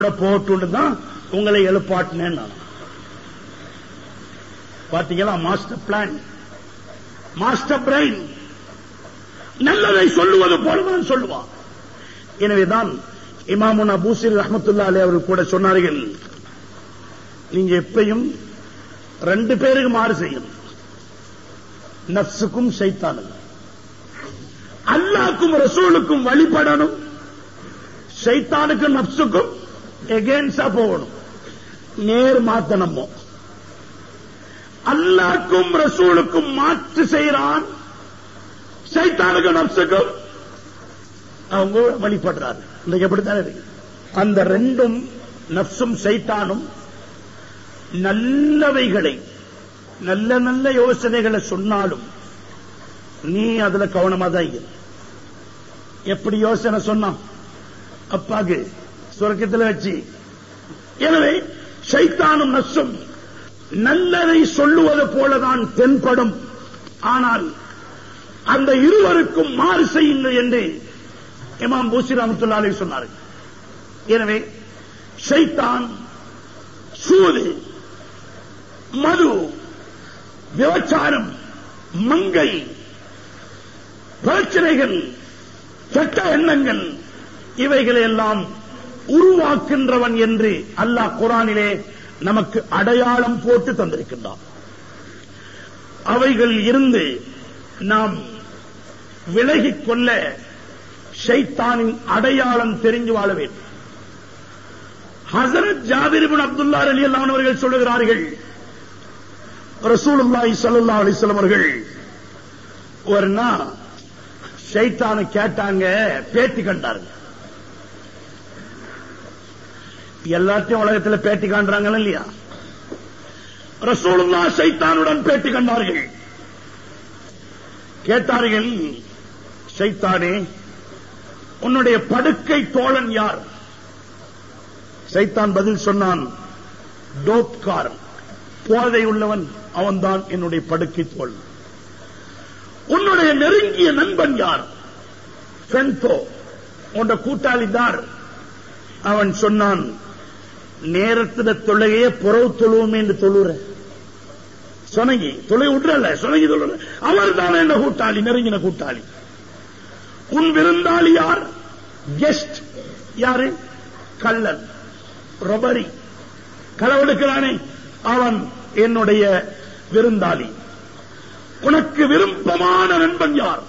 போட்டு தான் உங்களை எழுப்பாட்டினேன் நான் பாத்தீங்களா மாஸ்டர் பிளான் மாஸ்டர் பிரெயின் நல்லதை சொல்லுவது போலதான் சொல்லுவான் எனவேதான் இமாமுனா பூசிர் ரஹமத்துல்லா அலி அவர்கள் கூட சொன்னார்கள் நீங்க எப்பயும் ரெண்டு பேருக்கு மாறு செய்யும் நப்சுக்கும் சைத்தானுக்கும் அல்லாக்கும் ரசூலுக்கும் வழிபடணும் சைத்தானுக்கும் நப்சுக்கும் எகேன்ஸ்டா போகணும் நேர் மாத்த நம்ம அல்லாக்கும் ரசூலுக்கும் மாற்று செய்யறான் சைத்தானுக்கும் நப்சுக்கும் அவங்க வழிபடுறாரு இன்னைக்கு எப்படித்தானே இருக்கு அந்த ரெண்டும் நப்சும் சைத்தானும் நல்லவைகளை நல்ல நல்ல யோசனைகளை சொன்னாலும் நீ அதுல கவனமா தான் இரு எப்படி யோசனை சொன்னான் அப்பாக்கு சுரக்கத்தில் வச்சு எனவே சைத்தானும் நசும் நல்லதை சொல்லுவது போலதான் தென்படும் ஆனால் அந்த இருவருக்கும் மாறு செய்யுங்கள் என்று இமாம் பூசி ரஹமத்துல்லாலே சொன்னார்கள் எனவே சைத்தான் சூது மது விபச்சாரம் மங்கை பிரச்சனைகள் கெட்ட எண்ணங்கள் இவைகளை எல்லாம் உருவாக்கின்றவன் என்று அல்லாஹ் குரானிலே நமக்கு அடையாளம் போட்டு தந்திருக்கின்றான் அவைகள் இருந்து நாம் விலகிக் கொள்ள ஷைத்தானின் அடையாளம் தெரிஞ்சு வாழ வேண்டும் ஹசரத் ஜாபிரிபின் அப்துல்லா அலி அல்லான் அவர்கள் சொல்லுகிறார்கள் ரசூலுல்லாஹி ஸல்லல்லாஹு அலைஹி வஸல்லம் அவர்கள் ஒரு நாள் ஷைத்தானை கேட்டாங்க பேட்டி கண்டாருங்க எல்லாத்தையும் உலகத்துல பேட்டி காண்றாங்க இல்லையா ரசூலுல்லா சைத்தானுடன் பேட்டி கண்டார்கள் கேட்டார்கள் சைத்தானே உன்னுடைய படுக்கை தோழன் யார் சைத்தான் பதில் சொன்னான் டோப்காரன் போதை உள்ளவன் அவன்தான் என்னுடைய படுக்கை தோழன் உன்னுடைய நெருங்கிய நண்பன் யார் ஃபென்தோ உன் கூட்டாளி தார் அவன் சொன்னான் நேரத்துல தொழுகையே புறவு தொழுவோம் என்று தொழுற சொனங்கி தொலை விட்டுறல சொனங்கி தொழுற அவர் தான் என்ன கூட்டாளி நெருங்கின கூட்டாளி உன் விருந்தாளி யார் கெஸ்ட் யாரு கள்ளன் ரொபரி களவெடுக்கிறானே அவன் என்னுடைய விருந்தாளி உனக்கு விருப்பமான நண்பன் யார்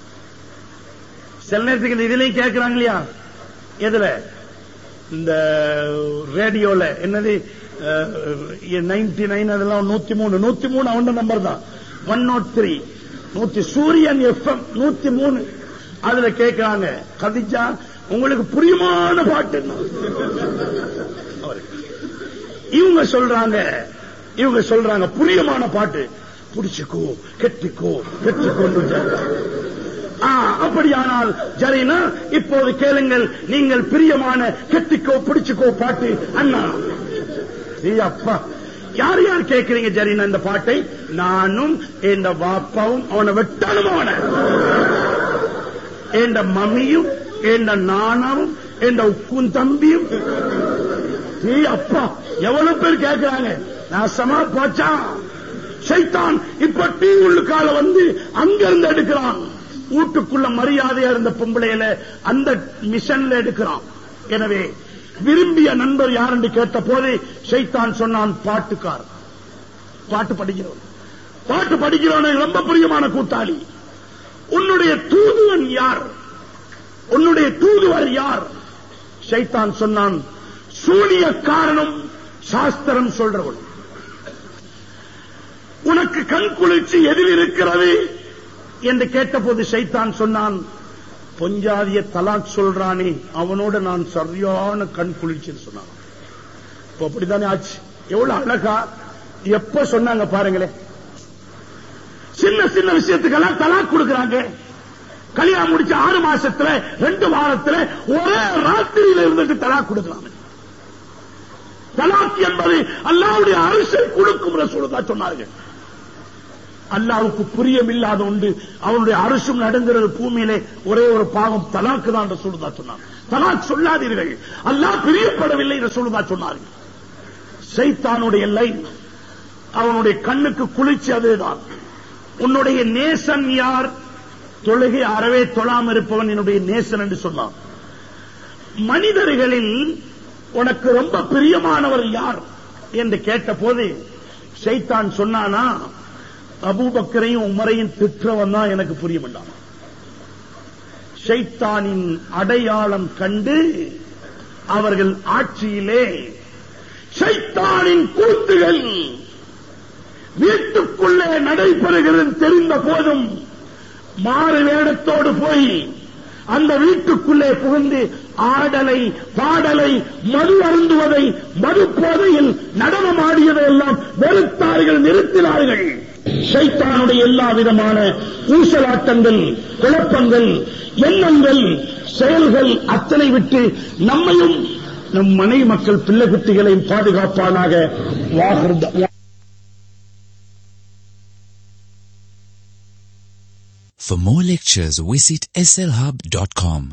சில நேரத்துக்கு இதுலயும் கேட்கிறாங்க இல்லையா எதுல இந்த ரேடியோல என்னது நைன்டி நைன் அதெல்லாம் நூத்தி மூணு நூத்தி மூணு அவன் நம்பர் தான் ஒன் நாட் த்ரீ நூத்தி சூரியன் எஃப்எம் நூத்தி மூணு அதுல கேட்கிறாங்க கதிஜா உங்களுக்கு புரியுமான பாட்டு இவங்க சொல்றாங்க இவங்க சொல்றாங்க புரியமான பாட்டு புடிச்சுக்கோ கெட்டிக்கோ கெட்டிக்கொண்டு அப்படியானால் ஜரீனா இப்போது கேளுங்கள் நீங்கள் பிரியமான கெட்டிக்கோ பிடிச்சுக்கோ பாட்டு அண்ணா அப்பா யார் யார் கேட்கிறீங்க ஜரீனா இந்த பாட்டை நானும் என் வாப்பாவும் அவனை வெட்டாலும் அவனை என் மம்மியும் என் நானாவும் என் உக்கும் தம்பியும் அப்பா எவ்வளவு பேர் கேட்கிறாங்க நாசமா போச்சான் சைத்தான் இப்ப டீ உள்ளுக்கால வந்து அங்கிருந்து எடுக்கிறான் வீட்டுக்குள்ள மரியாதையா இருந்த பொம்பளையில அந்த மிஷன்ல எடுக்கிறான் எனவே விரும்பிய நண்பர் யார் என்று கேட்ட போதே சைத்தான் சொன்னான் பாட்டுக்கார் பாட்டு படிக்கிறவன் பாட்டு படிக்கிறவன் ரொம்ப பிரியமான கூட்டாளி உன்னுடைய தூதுவன் யார் உன்னுடைய தூதுவர் யார் சைத்தான் சொன்னான் சூனிய காரணம் சாஸ்திரம் சொல்றவன் உனக்கு கண் குளிர்ச்சி எதில் இருக்கிறது என்று கேட்டபோது சைத்தான் சொன்னான் பொஞ்சாதிய தலாக் சொல்றானே அவனோட நான் சரியான கண் குளிர்ச்சின்னு சொன்னான் இப்ப அப்படித்தானே ஆச்சு எவ்வளவு அழகா எப்ப சொன்னாங்க பாருங்களேன் சின்ன சின்ன விஷயத்துக்கெல்லாம் தலாக் கொடுக்கறாங்க கல்யாணம் முடிச்ச ஆறு மாசத்துல ரெண்டு வாரத்துல ஒரே ராத்திரியில இருந்துட்டு தலாக் கொடுக்கலாம் தலாக் என்பது அல்லாவுடைய அரசை கொடுக்கும் ரசூலுதா சொன்னார்கள் அல்லாவுக்கு புரியமில்லாத உண்டு அவனுடைய அரசும் நடங்கிறது பூமியிலே ஒரே ஒரு பாவம் தலாக்கு தான் ரசூலுதா சொன்னான் தலாக் சொல்லாதீர்கள் அல்லாஹ் பிரியப்படவில்லை ரசூலுல்லாஹ் சொன்னார்கள் சைத்தானுடைய லைன் அவனுடைய கண்ணுக்கு குளிர்ச்சி அதுதான் உன்னுடைய நேசன் யார் தொழுகை அறவே தொழாம இருப்பவன் என்னுடைய நேசன் என்று சொன்னான் மனிதர்களில் உனக்கு ரொம்ப பிரியமானவர் யார் என்று கேட்டபோது சைத்தான் சொன்னானா அபூபக்கரையும் உமரையும் திற்றவன் தான் எனக்கு புரிய வேண்டாம் ஷைத்தானின் அடையாளம் கண்டு அவர்கள் ஆட்சியிலே ஷைத்தானின் கூத்துகள் வீட்டுக்குள்ளே நடைபெறுகிறது தெரிந்த போதும் மாறு வேடத்தோடு போய் அந்த வீட்டுக்குள்ளே புகுந்து ஆடலை பாடலை மது அருந்துவதை மது போதையில் நடனமாடியதை எல்லாம் வெறுத்தார்கள் நிறுத்தினார்கள் ஷைத்தானுடைய எல்லா விதமான ஊசலாட்டங்கள் குழப்பங்கள் எண்ணங்கள் செயல்கள் அத்தனை விட்டு நம்மையும் நம் மனை மக்கள் பிள்ளை குட்டிகளையும் பாதுகாப்பானாக வாகிருந்த For more lectures, visit slhub.com.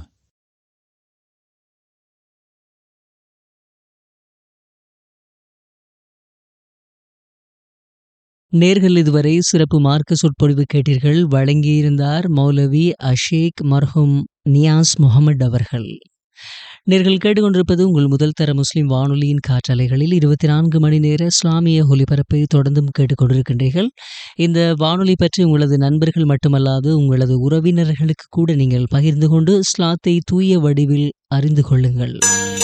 நேர்கள் இதுவரை சிறப்பு மார்க்க சொற்பொழிவு கேட்டீர்கள் வழங்கியிருந்தார் மௌலவி அஷேக் மர்ஹூம் நியாஸ் முகமது அவர்கள் நேர்கள் கேட்டுக்கொண்டிருப்பது உங்கள் முதல் தர முஸ்லிம் வானொலியின் காற்றலைகளில் இருபத்தி நான்கு மணி நேர இஸ்லாமிய ஒலிபரப்பை தொடர்ந்தும் கேட்டுக்கொண்டிருக்கின்றீர்கள் இந்த வானொலி பற்றி உங்களது நண்பர்கள் மட்டுமல்லாது உங்களது உறவினர்களுக்கு கூட நீங்கள் பகிர்ந்து கொண்டு இஸ்லாத்தை தூய வடிவில் அறிந்து கொள்ளுங்கள்